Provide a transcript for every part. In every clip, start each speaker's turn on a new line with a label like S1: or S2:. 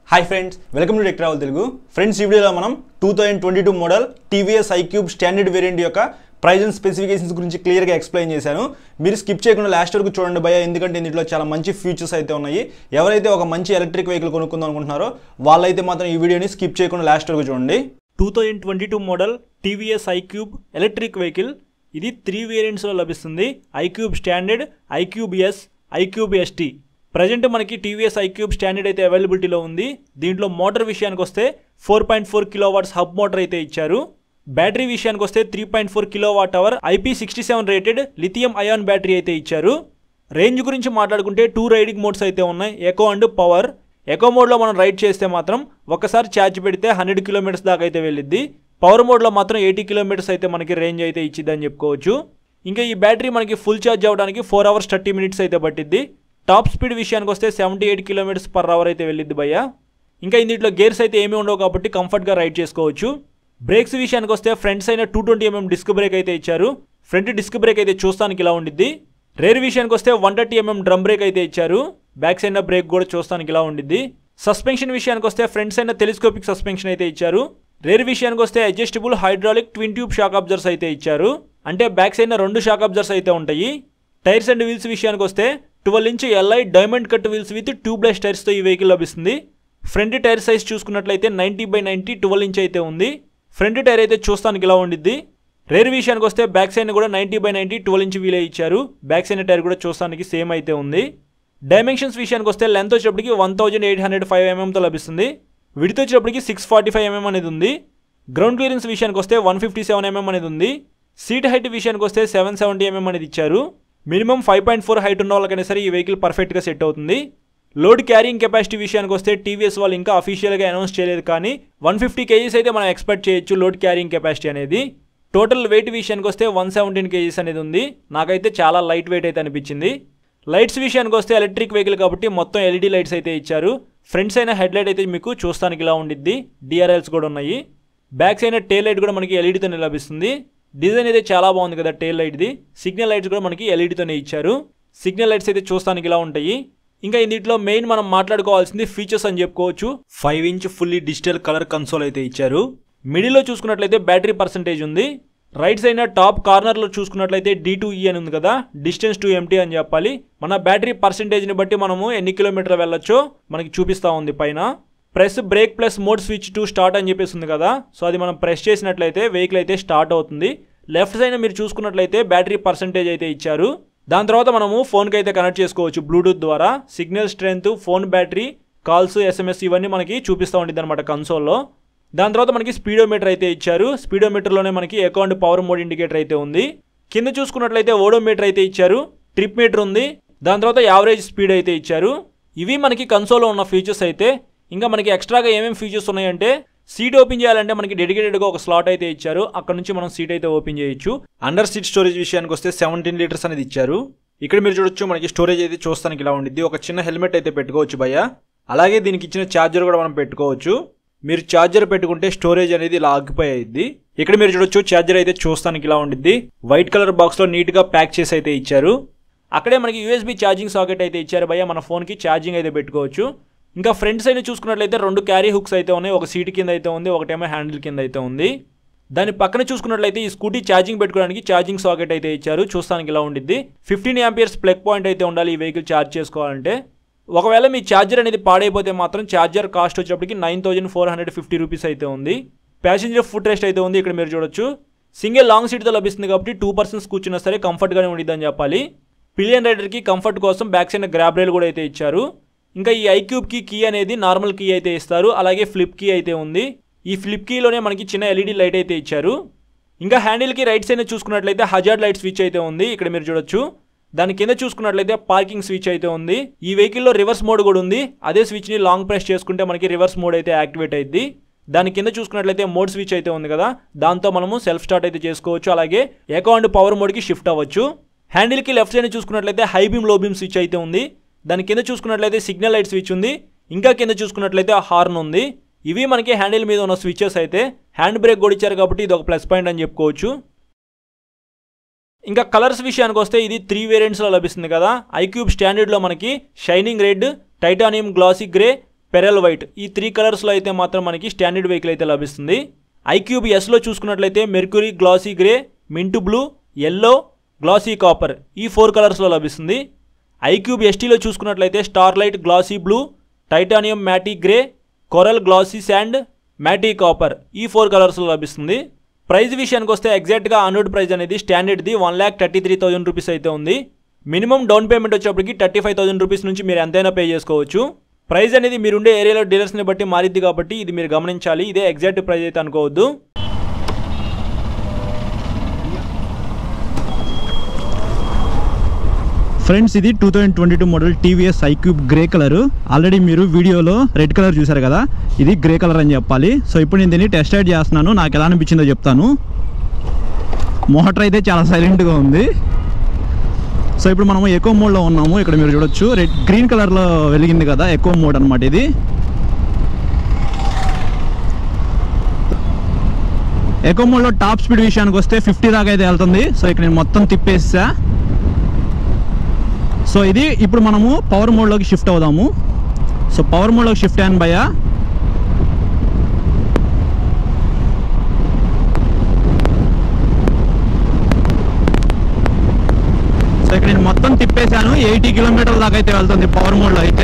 S1: hi friends welcome to tech travel Telugu friends ఈ వీడియోలో మనం two thousand twenty two model TVS iQube standard variant యొక్క price and specifications గురించి క్లియర్గా explain చేశాను మీరు స్కిప్ చేయకుండా లాస్ట్ వరకు చూడండి భయ ఎందుకంటే ఇందులో చాలా మంచి ఫీచర్స్ అయితే ఉన్నాయి ఎవరైతే ఒక మంచి ఎలక్ట్రిక్ వెహికల్ కొనుక్కుందాం అనుకుంటున్నారో వాళ్ళైతే మాత్రం ఈ వీడియోని స్కిప్ చేయకుండా లాస్ట్ వరకు చూడండి
S2: two thousand twenty two model TVS iQube electric vehicle ఇది త్రీ వేరియంట్స్లో లభిస్తుంది iQube standard iQube S iQube ST present మనకి టీవీఎస్ ఐక్యూబ్ స్టాండర్డ్ అయితే అవైలబిలిటీలో ఉంది దీంట్లో మోటార్ విషయానికి వస్తే four point four kilowatts hub motor అయితే ఇచ్చారు బ్యాటరీ విషయానికి వస్తే three point four kilowatt hour IP sixty seven rated lithium ion battery అయితే ఇచ్చారు రేంజ్ గురించి మాట్లాడుకుంటే టూ రైడింగ్ మోడ్స్ అయితే ఉన్నాయి ఎకో అండ్ పవర్ ఎకో మోడ్లో మనం రైడ్ చేస్తే మాత్రం ఒకసారి ఛార్జ్ పెడితే హండ్రెడ్ కిలోమీటర్స్ దాకా అయితే వెళ్ళిద్ది పవర్ మోడ్లో మాత్రం ఎయిటీ కిలోమీటర్స్ అయితే మనకి రేంజ్ అయితే ఇచ్చిద్దని చెప్పుకోవచ్చు ఇంకా ఈ బ్యాటరీ మనకి ఫుల్ ఛార్జ్ అవ్వడానికి ఫోర్ అవర్స్ థర్టీ మినిట్స్ అయితే పట్టిద్ది టాప్ స్పీడ్ విషయానికి వస్తే seventy eight kilometres per hour అయితే వెళ్ళిద్ది భయ్య ఇంకా ఇందులో గేర్స్ అయితే ఏమీ ఉండవు కాబట్టి కంఫర్ట్గా రైడ్ చేసుకోవచ్చు బ్రేక్స్ విషయానికి వస్తే front side two twenty mm disc brake అయితే ఇచ్చారు ఫ్రంట్ డిస్క్ బ్రేక్ అయితే చూస్తానికి ఇలా ఉండిద్ది రేర్ విషయానికి వస్తే one thirty mm drum brake అయితే ఇచ్చారు బ్యాక్ సైడ్ బ్రేక్ కూడా చూస్తానికి ఇలా ఉండిద్ది సస్పెన్షన్ విషయానికి వస్తే ఫ్రంట్ సైడ్ టెలిస్కోపిక్ సస్పెన్షన్ అయితే ఇచ్చారు రేర్ విషయానికి వస్తే adjustable hydraulic twin tube shock absorbers అయితే ఇచ్చారు అంటే బ్యాక్ సైడ్ రెండు షాక్ అబ్జర్స్ అయితే ఉంటాయి టైర్స్ అండ్ వీల్స్ విషయానికి వస్తే twelve inch alloy diamond cut wheels with tubeless టైర్స్తో ఈ వెహికల్ లభిస్తుంది ఫ్రంట్ టైర్ సైజ్ చూసుకున్నట్లయితే ninety by ninety twelve inch అయితే ఉంది ఫ్రంట్ టైర్ అయితే చూస్తానికి ఇలా ఉండిద్ది రేర్ విషయానికి వస్తే బ్యాక్ సైడ్ కూడా ninety by ninety twelve inch వీలే ఇచ్చారు బ్యాక్ సైడ్ టైర్ కూడా చూస్తానికి సేమ్ అయితే ఉంది డైమెన్షన్స్ విషయానికి వస్తే లెంత్ వచ్చేటప్పటికి one thousand eight hundred five ఎంఎంతో లభిస్తుంది విడితో వచ్చేటప్పటికి సిక్స్ ఫార్టీ ఫైవ్ ఎంఎం అనేది ఉంది గ్రౌండ్ క్లియరెన్స్ విషయానికి వస్తే వన్ ఫిఫ్టీ సెవెన్ ఎంఎం అనేది ఉంది సీట్ హైట్ విషయానికి వస్తే సెవెన్ సెవెంటీ ఎంఎం అనేది ఇచ్చారు minimum five point four height ఉన్న వాళ్ళకైనా సరే ఈ వెహికల్ పర్ఫెక్ట్గా సెట్ అవుతుంది లోడ్ క్యారింగ్ కెపాసిటీ విషయానికి వస్తే టీవీఎస్ వాళ్ళు ఇంకా అఫీషియల్గా అనౌన్స్ చేయలేదు కానీ వన్ ఫిఫ్టీ కేజీస్ అయితే మనం ఎక్స్పెక్ట్ చేయొచ్చు లోడ్ క్యారింగ్ కెపాసిటీ అనేది టోటల్ వెయిట్ విషయానికి వస్తే వన్ సెవెంటీన్ కేజీస్ అనేది ఉంది నాకైతే చాలా లైట్ వెయిట్ అయితే అనిపించింది లైట్స్ విషయానికి వస్తే ఎలక్ట్రిక్ వెహికల్ కాబట్టి మొత్తం ఎల్ఈడి లైట్స్ అయితే ఇచ్చారు ఫ్రంట్స్ అయిన హెడ్ లైట్ అయితే మీకు చూస్తానికి ఇలా ఉండిద్ది డిఆర్ఎల్స్ కూడా ఉన్నాయి బ్యాక్స్ అయిన టేల్ లైట్ కూడా మనకి ఎల్ఈడితోనే లభిస్తుంది డిజైన్ అయితే చాలా బాగుంది కదా టేల్ లైట్ది సిగ్నల్ లైట్స్ కూడా మనకి ఎల్ఈడితోనే ఇచ్చారు సిగ్నల్ లైట్స్ అయితే చూస్తానికి ఇలా ఉంటాయి ఇంకా ఇందులో మెయిన్ మనం మాట్లాడుకోవాల్సింది ఫీచర్స్ అని చెప్పుకోవచ్చు five inch fully digital colour console అయితే ఇచ్చారు మిడిల్లో చూసుకున్నట్లయితే బ్యాటరీ పర్సంటేజ్ ఉంది రైట్ సైడ్ టాప్ కార్నర్లో చూసుకున్నట్లయితే డి టూ ఈ అని ఉంది కదా డిస్టెన్స్ టు ఎంటీ అని చెప్పాలి మన బ్యాటరీ పర్సంటేజ్ని బట్టి మనము ఎన్ని కిలోమీటర్లు వెళ్ళొచ్చో మనకి చూపిస్తూ ఉంది పైన press brake plus mode switch to start అని చెప్పేసి ఉంది కదా సో అది మనం ప్రెస్ చేసినట్లయితే వెహికల్ అయితే స్టార్ట్ అవుతుంది లెఫ్ట్ సైడ్ మీరు చూసుకున్నట్లయితే బ్యాటరీ పర్సంటేజ్ అయితే ఇచ్చారు దాని తర్వాత మనము ఫోన్కి అయితే కనెక్ట్ చేసుకోవచ్చు బ్లూటూత్ ద్వారా signal strength phone battery calls SMS ఇవన్నీ మనకి చూపిస్తూ ఉంటుంది అనమాట కన్సోల్లో దాని తర్వాత మనకి స్పీడోమీటర్ అయితే ఇచ్చారు స్పీడోమీటర్లోనే మనకి అకౌంట్ పవర్ మోడ్ ఇండికేటర్ అయితే ఉంది కింద చూసుకున్నట్లయితే ఓడోమీటర్ అయితే ఇచ్చారు ట్రిప్ మీటర్ ఉంది దాని తర్వాత యావరేజ్ స్పీడ్ అయితే ఇచ్చారు ఇవి మనకి కన్సోల్లో ఉన్న ఫీచర్స్ అయితే ఇంకా మనకి ఎక్స్ట్రాగా ఏమేమి ఫీచర్స్ ఉన్నాయంటే సీట్ ఓపెన్ చేయాలంటే మనకి డెడికేటెడ్గా ఒక స్లాట్ అయితే ఇచ్చారు అక్కడ నుంచి మనం సీట్ అయితే ఓపెన్ చేయొచ్చు అండర్ సీట్ స్టోరేజ్ విషయానికి వస్తే సెవెంటీన్ లీటర్స్ అనేది ఇచ్చారు ఇక్కడ మీరు చూడొచ్చు మనకి స్టోరేజ్ అయితే చూస్తానికి ఇలా ఉండిద్ది ఒక చిన్న హెల్మెట్ అయితే పెట్టుకోవచ్చు భయ్య అలాగే దీనికి ఇచ్చిన ఛార్జర్ కూడా మనం పెట్టుకోవచ్చు మీరు ఛార్జర్ పెట్టుకుంటే స్టోరేజ్ అనేది ఇలా ఆగిపోయి అయింది ఇక్కడ మీరు చూడొచ్చు ఛార్జర్ అయితే చూస్తానికి ఇలా ఉండిద్ది వైట్ కలర్ బాక్స్లో నీట్గా ప్యాక్ చేసి అయితే ఇచ్చారు అక్కడే మనకి యూఎస్బీ ఛార్జింగ్ సాకెట్ అయితే ఇచ్చారు భయ్య మన ఫోన్కి ఛార్జింగ్ అయితే పెట్టుకోవచ్చు ఇంకా ఫ్రంట్ సైడ్ చూసుకున్నట్లయితే రెండు క్యారీ హుక్స్ అయితే ఉన్నాయి ఒక సీట్ కింద అయితే ఉంది ఒకటేమో హ్యాండిల్ కింద అయితే ఉంది దాని పక్కన చూసుకున్నట్లయితే ఈ స్కూటీ ఛార్జింగ్ పెట్టుకోవడానికి ఛార్జింగ్ సాకెట్ అయితే ఇచ్చారు చూస్తానికి ఇలా ఉండిద్ది ఫిఫ్టీన్ యాంపియర్స్ ప్లగ్ పాయింట్ అయితే ఉండాలి ఈ వెహికల్ ఛార్జ్ చేసుకోవాలంటే ఒకవేళ మీ ఛార్జర్ అనేది పాడైపోతే మాత్రం ఛార్జర్ కాస్ట్ వచ్చేప్పటికి nine thousand four hundred fifty rupees అయితే ఉంది ప్యాసింజర్ ఫుడ్ రెస్ట్ అయితే ఉంది ఇక్కడ మీరు చూడొచ్చు సింగిల్ లాంగ్ సీట్తో లభిస్తుంది కాబట్టి టూ పర్సన్స్ కూర్చున్నా సరే కంఫర్ట్గానే ఉండిద్దని చెప్పాలి పిలియన్ రైడర్కి కంఫర్ట్ కోసం బ్యాక్ సైడ్ గ్రాబ్ రైల్ కూడా అయితే ఇచ్చారు ఇంకా ఈ ఐక్యూబ్కి కీ అనేది నార్మల్ కీ అయితే ఇస్తారు అలాగే ఫ్లిప్ కీ అయితే ఉంది ఈ ఫ్లిప్ కీలోనే మనకి చిన్న ఎల్ఈడి లైట్ అయితే ఇచ్చారు ఇంకా హ్యాండిల్కి రైట్ సైడ్ చూసుకున్నట్లయితే హజార్డ్ లైట్ స్విచ్ అయితే ఉంది ఇక్కడ మీరు చూడొచ్చు దాని కింద చూసుకున్నట్లయితే పార్కింగ్ స్విచ్ అయితే ఉంది ఈ వెహికల్లో రివర్స్ మోడ్ కూడా ఉంది అదే స్విచ్ని లాంగ్ ప్రెస్ చేసుకుంటే మనకి రివర్స్ మోడ్ అయితే యాక్టివేట్ అయింది దాని కింద చూసుకున్నట్లయితే మోడ్ స్విచ్ అయితే ఉంది కదా దాంతో మనము సెల్ఫ్ స్టార్ట్ అయితే చేసుకోవచ్చు అలాగే ఎకో అండ్ పవర్ మోడ్కి షిఫ్ట్ అవ్వచ్చు హ్యాండిల్కి లెఫ్ట్ సైడ్ చూసుకున్నట్లయితే high beam low beam switch అయితే ఉంది దాని కింద చూసుకున్నట్లయితే సిగ్నల్ లైట్ స్విచ్ ఉంది ఇంకా కింద చూసుకున్నట్లయితే హార్న్ ఉంది ఇవి మనకి హ్యాండిల్ మీద ఉన్న స్విచెస్ అయితే హ్యాండ్ బ్రేక్ కూడా ఇచ్చారు కాబట్టి ఇది ఒక ప్లస్ పాయింట్ అని చెప్పుకోవచ్చు ఇంకా కలర్స్ విషయానికి వస్తే ఇది త్రీ వేరియంట్స్లో లభిస్తుంది కదా ఐక్యూబ్ స్టాండర్డ్లో మనకి shining red titanium glossy grey pearl white ఈ త్రీ కలర్స్లో అయితే మాత్రం మనకి స్టాండర్డ్ వెహికల్ అయితే లభిస్తుంది ఐక్యూబ్ ఎస్లో చూసుకున్నట్లయితే mercury glossy grey mint blue yellow glossy copper ఈ ఫోర్ కలర్స్లో లభిస్తుంది ఐక్యూబ్ ఎస్టీలో చూసుకున్నట్లయితే starlight glossy blue titanium matte grey coral glossy sand matte copper ఈ ఫోర్ కలర్స్లో లభిస్తుంది ప్రైస్ విషయానికి వస్తే ఎగ్జాక్ట్గా ఆన్రోడ్ ప్రైస్ అనేది స్టాండర్డ్ది one lakh thirty three thousand rupees అయితే ఉంది మినిమం డౌన్ పేమెంట్ వచ్చేప్పటికి థర్టీ ఫైవ్ థౌసండ్ రూపీస్ నుంచి మీరు ఎంతైనా పే చేసుకోవచ్చు ప్రైస్ అనేది మీరుండే ఏరియాలో డీలర్స్ని బట్టి మారిద్ది కాబట్టి ఇది మీరు గమనించాలి ఇదే ఎగ్జాక్ట్ ప్రైస్ అయితే అనుకోవద్దు
S1: ఫ్రెండ్స్ ఇది two thousand twenty two model TVS iQube grey colour already మీరు వీడియోలో రెడ్ కలర్ చూసారు కదా ఇది గ్రే కలర్ అని చెప్పాలి సో ఇప్పుడు నేను దీన్ని టెస్ట్ రైడ్ చేస్తున్నాను నాకు ఎలా అనిపించిందో చెప్తాను మోటార్ అయితే చాలా సైలెంట్గా ఉంది సో ఇప్పుడు మనము ఎకో మోడ్లో ఉన్నాము ఇక్కడ మీరు చూడొచ్చు రెడ్ గ్రీన్ కలర్లో వెలిగింది కదా ఎకో మోడ్ అనమాట ఇది ఎకో మోడ్లో టాప్ స్పీడ్ విషయానికి వస్తే ఫిఫ్టీ దాకా అయితే వెళ్తుంది సో ఇక్కడ నేను మొత్తం తిప్పేసా సో ఇది ఇప్పుడు మనము పవర్ మోడ్లోకి షిఫ్ట్ అవుదాము సో పవర్ మోడ్లోకి షిఫ్ట్ అయ్యాను భయ్య సో ఇక్కడ నేను మొత్తం తిప్పేశాను ఎయిటీ కిలోమీటర్ల దాకా అయితే వెళ్తుంది పవర్ మోడ్లో అయితే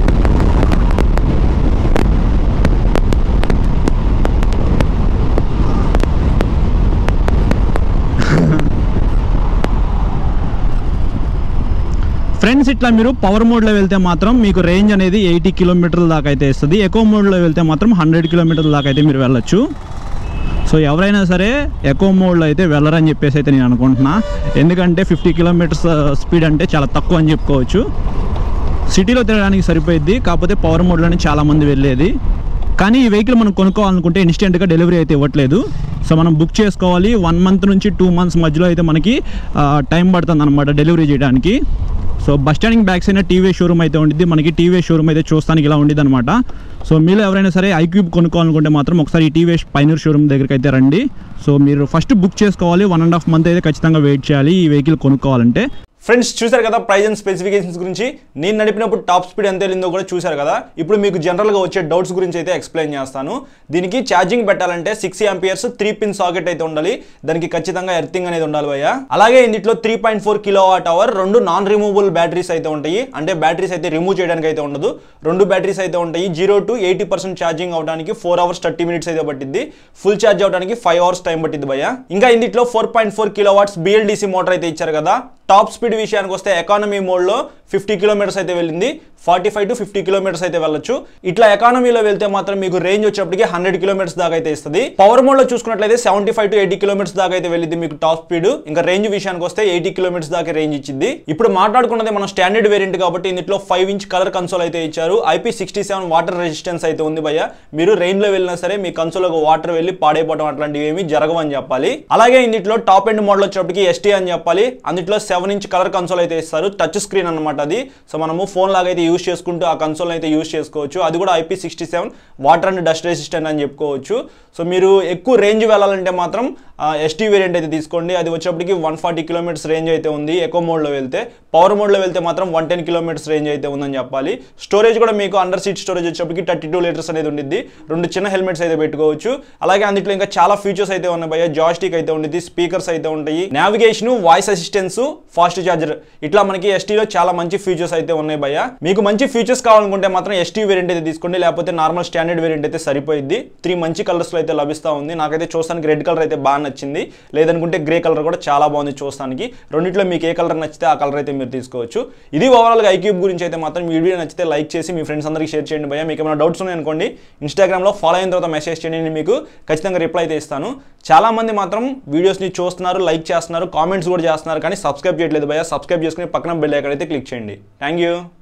S1: ఫ్రెండ్స్ ఇట్లా మీరు పవర్ మోడ్లో వెళ్తే మాత్రం మీకు రేంజ్ అనేది ఎయిటీ కిలోమీటర్ల దాకా అయితే ఇస్తుంది ఎకో మోడ్లో వెళ్తే మాత్రం హండ్రెడ్ కిలోమీటర్ల దాకా అయితే మీరు వెళ్ళొచ్చు సో ఎవరైనా సరే ఎకో మోడ్లో అయితే వెళ్ళరని చెప్పేసి అయితే నేను అనుకుంటున్నా ఎందుకంటే ఫిఫ్టీ కిలోమీటర్స్ స్పీడ్ అంటే చాలా తక్కువ అని చెప్పుకోవచ్చు సిటీలో తిరగడానికి సరిపోయిద్ది కాకపోతే పవర్ మోడ్లోనే చాలామంది వెళ్ళేది కానీ ఈ వెహికల్ మనం కొనుక్కోవాలనుకుంటే ఇన్స్టెంట్గా డెలివరీ అయితే ఇవ్వట్లేదు సో మనం బుక్ చేసుకోవాలి వన్ మంత్ నుంచి టూ మంత్స్ మధ్యలో అయితే మనకి టైం పడుతుంది అనమాట డెలివరీ చేయడానికి so bus standing back side TV showroom అయితే ఉండిద్ది మనకి టీవీ షోరూమ్ అయితే చూస్తానికి ఇలా ఉండిద్ది అనమాట సో మీలో ఎవరైనా సరే ఐక్యూబ్ కొనుక్కోవాలనుకుంటే మాత్రం ఒకసారి ఈ టీవీ పైనూర్ షోరూమ్ దగ్గరికి అయితే రండి సో మీరు ఫస్ట్ బుక్ చేసుకోవాలి వన్ అండ్ హాఫ్ మంత్ అయితే ఖచ్చితంగా వెయిట్ చేయాలి ఈ వెహికల్ కొనుక్కోవాలంటే ఫ్రెండ్స్ చూశారు కదా ప్రైజ్ అండ్ స్పెసిఫికేషన్స్ గురించి నేను నడిపినప్పుడు టాప్ స్పీడ్ ఎంత వెళ్ళిందో కూడా చూశారు కదా ఇప్పుడు మీకు జనరల్గా వచ్చే డౌట్స్ గురించి అయితే ఎక్స్ప్లెయిన్ చేస్తాను దీనికి ఛార్జింగ్ పెట్టాలంటే six amperes three pin socket అయితే ఉండాలి దానికి ఖచ్చితంగా ఎర్తింగ్ అనేది ఉండాలి భయ్య అలాగే ఇందులో three point four kilowatt hour రెండు నాన్ రిమూవబుల్ బ్యాటరీస్ అయితే ఉంటాయి అంటే బ్యాటరీస్ అయితే రిమూవ్ చేయడానికి అయితే ఉండదు రెండు బ్యాటరీస్ అయితే ఉంటాయి zero to eighty percent charging అవడానికి ఫోర్ అవర్స్ థర్టీ మినిట్స్ అయితే పట్టింది ఫుల్ ఛార్జ్ అవడానికి ఫైవ్ అవర్స్ టైం పట్టింది భయ్య ఇంకా ఇందులో four point four kilowatts BLDC motor అయితే ఇచ్చారు కదా టాప్ స్పీడ్ విషయానికి వస్తే ఎకానమీ మోడ్లో ఫిఫ్టీ కిలోమీటర్స్ అయితే వెళ్ళింది forty five to fifty kilometres అయితే వెళ్ళొచ్చు ఇట్లా ఎకానమీలో వెళ్తే మాత్రం మీకు రేంజ్ వచ్చేప్పటికి హండ్రెడ్ కిలోమీటర్స్ దాకా అయితే ఇస్తుంది పవర్ మోడ్లో చూసుకున్నట్లయితే seventy five to eighty kilometres దాకా అయితే వెళ్ళింది మీకు టాప్ స్పీడ్ ఇంకా రేంజ్ విషయానికి వస్తే ఎయిటీ కిలోమీటర్స్ దాకా రేంజ్ ఇచ్చింది ఇప్పుడు మాట్లాడుకున్నది మనం స్టాండర్డ్ వేరియంట్ కాబట్టి ఇందులో ఫైవ్ ఇంచ్ కలర్ కన్సోల్ అయితే ఇచ్చారు IP sixty seven water resistance అయితే ఉంది భయ్య మీరు రెయిన్ లో వెళ్ళినా సరే మీ కన్సోల్ వాటర్ వెళ్ళి పాడైపోవడం అట్లాంటివి ఏమి జరగవని చెప్పాలి అలాగే ఇందులో టాప్ ఎండ్ మోడల్ వచ్చేప్పటికి ఎస్టీ అని చెప్పాలి అందులో సెవెన్ ఇంచ్ కలర్ కన్సోల్ అయితే ఇస్తారు టచ్ స్క్రీన్ అనమాట అది సో మనము ఫోన్ లాగా అయితే యూస్ చేసుకుంటూ ఆ కన్సోల్ అయితే యూస్ చేసుకోవచ్చు అది కూడా IP sixty seven water and dust resistant అని చెప్పుకోవచ్చు సో మీరు ఎక్కువ రేంజ్ వెళ్ళాలంటే మాత్రం ఎస్టీ వేరియంట్ అయితే తీసుకోండి అది వచ్చేప్పటికి వన్ ఫార్టీ కిలోమీటర్స్ రేంజ్ అయితే ఉంది ఎకో మోడ్లో వెళ్తే పవర్ మోడ్లో వెళ్తే మాత్రం వన్ టెన్ కిలోమీటర్స్ రేంజ్ అయితే ఉందని చెప్పాలి స్టోరేజ్ కూడా మీకు అండర్ సీట్ స్టోరేజ్ వచ్చేప్పటికి థర్టీ టూ లీటర్స్ అనేది ఉండిద్ది రెండు చిన్న హెల్మెట్స్ అయితే పెట్టుకోవచ్చు అలాగే అందులో ఇంకా చాలా ఫీచర్స్ అయితే ఉన్నాయి భయ్య జాస్టిక్ అయితే ఉండిద్ది స్పీకర్స్ అయితే ఉంటాయి navigation voice assistance fast charger ఇట్లా మనకి ఎస్టీలో చాలా మంచి ఫీచర్స్ అయితే ఉన్నాయి భయ్య మీకు మంచి ఫీచర్స్ కావాలనుకుంటే మాత్రం ఎస్టీ వేరియంట్ అయితే తీసుకోండి లేకపోతే నార్మల్ స్టాండర్డ్ వేరియంట్ అయితే సరిపోయింది త్రీ మంచి కలర్స్లో అయితే లభిస్తూ ఉంది నాకైతే చూస్తానికి రెడ్ కలర్ అయితే బాగా నచ్చింది లేదనుకుంటే గ్రే కలర్ కూడా చాలా బాగుంది చూస్తానికి రెండిట్లో మీకు ఏ కలర్ నచ్చితే ఆ కలర్ అయితే మీరు తీసుకోవచ్చు ఇది ఓవరాల్గా ఐక్యూబ్ గురించి అయితే మాత్రం ఈ వీడియో నచ్చితే లైక్ చేసి మీ ఫ్రెండ్స్ అందరికీ షేర్ చేయండి భయ్య మీకు ఏమైనా డౌట్స్ ఉన్నాయనుకోండి ఇన్స్టాగ్రామ్లో ఫాలో అయిన తర్వాత మెసేజ్ చేయండి నేను మీకు ఖచ్చితంగా రిప్లై అయితే ఇస్తాను చాలా మంది మాత్రం వీడియోస్ని చూస్తున్నారు లైక్ చేస్తున్నారు కామెంట్స్ కూడా చేస్తున్నారు కానీ సబ్స్క్రైబ్ చేయట్లేదు భయ్య సబ్స్క్రైబ్ చేసుకుని పక్కన బెల్ ఎక్కడైతే క్లిక్ చేయండి థ్యాంక్ యూ